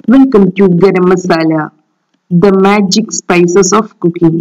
Welcome to Garam Masala, the magic spices of cooking.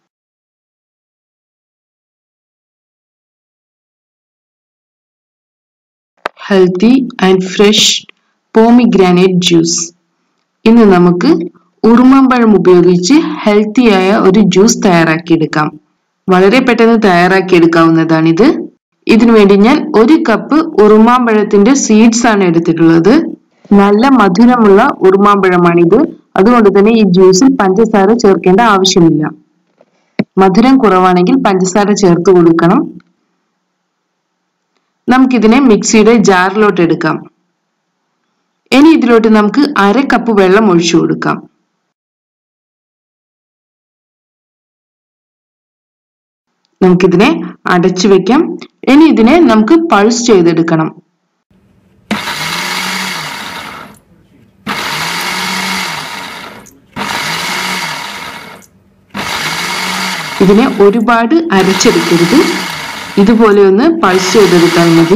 Healthy and fresh pomegranate juice ഇന്ന് നമുക്ക് ഉറുമാമ്പഴം ഉപയോഗിച്ച് ഹെൽത്തിയായ ഒരു juice തയ്യാറാക്കിയെടുക്കാം വളരെ പെട്ടെന്ന് തയ്യാറാക്കിയെടുക്കാവുന്നതാണിത് ഇതിനുവേണ്ടി ഞാൻ ഒരു കപ്പ് ഉറുമാമ്പഴത്തിന്റെ സീഡ്സ് ആണ് എടുത്തിട്ടുള്ളത് നല്ല മധുരമുള്ള ഉറുമാമ്പഴമാണിത് അതുകൊണ്ട് തന്നെ ഈ ജ്യൂസിൽ പഞ്ചസാര ചേർക്കേണ്ട ആവശ്യമില്ല മധുരം കുറവാണെങ്കിൽ പഞ്ചസാര ചേർത്ത് കൊടുക്കണം നമുക്കിതിനെ മിക്സിയുടെ ജാറിലോട്ട് എടുക്കാം ഇനി ഇതിലോട്ട് നമുക്ക് അര കപ്പ് വെള്ളം ഒഴിച്ചു കൊടുക്കാം നമുക്കിതിനെ അടച്ചു വെക്കാം ഇനി ഇതിനെ നമുക്ക് പൾസ് ചെയ്തെടുക്കണം ഇതിനെ ഒരുപാട് അരച്ചെടുക്കരുത് ഇതുപോലെ ഒന്ന് പൾസ് ചെയ്തെടുത്താൽ മതി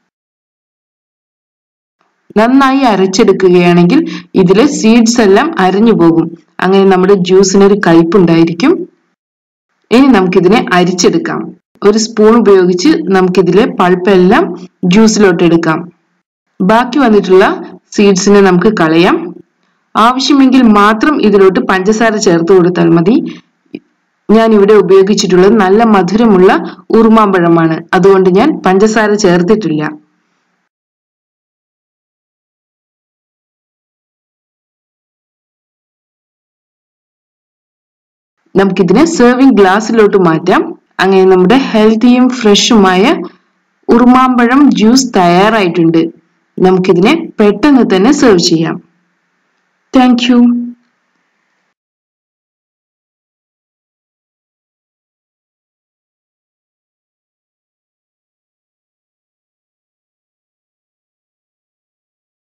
നന്നായി അരച്ചെടുക്കുകയാണെങ്കിൽ ഇതിലെ സീഡ്സ് എല്ലാം അരഞ്ഞു പോകും അങ്ങനെ നമ്മുടെ ജ്യൂസിന് ഒരു കയ്പുണ്ടായിരിക്കും ഇനി നമുക്കിതിനെ അരിച്ചെടുക്കാം ഒരു സ്പൂൺ ഉപയോഗിച്ച് നമുക്കിതിലെ പൾപ്പെല്ലാം ജ്യൂസിലോട്ട് എടുക്കാം ബാക്കി വന്നിട്ടുള്ള സീഡ്സിനെ നമുക്ക് കളയാം ആവശ്യമെങ്കിൽ മാത്രം ഇതിലോട്ട് പഞ്ചസാര ചേർത്ത് കൊടുത്താൽ മതി ഞാൻ ഇവിടെ ഉപയോഗിച്ചിട്ടുള്ളത് നല്ല മധുരമുള്ള ഉറുമാമ്പഴമാണ് അതുകൊണ്ട് ഞാൻ പഞ്ചസാര ചേർത്തിട്ടില്ല നമുക്കിതിനെ സെർവിംഗ് ഗ്ലാസ്സിലോട്ട് മാറ്റാം അങ്ങനെ നമ്മുടെ ഹെൽത്തിയും ഫ്രഷുമായ ഉറുമാമ്പഴം ജ്യൂസ് തയ്യാറായിട്ടുണ്ട് നമുക്കിതിനെ പെട്ടെന്ന് തന്നെ സെർവ് ചെയ്യാം താങ്ക്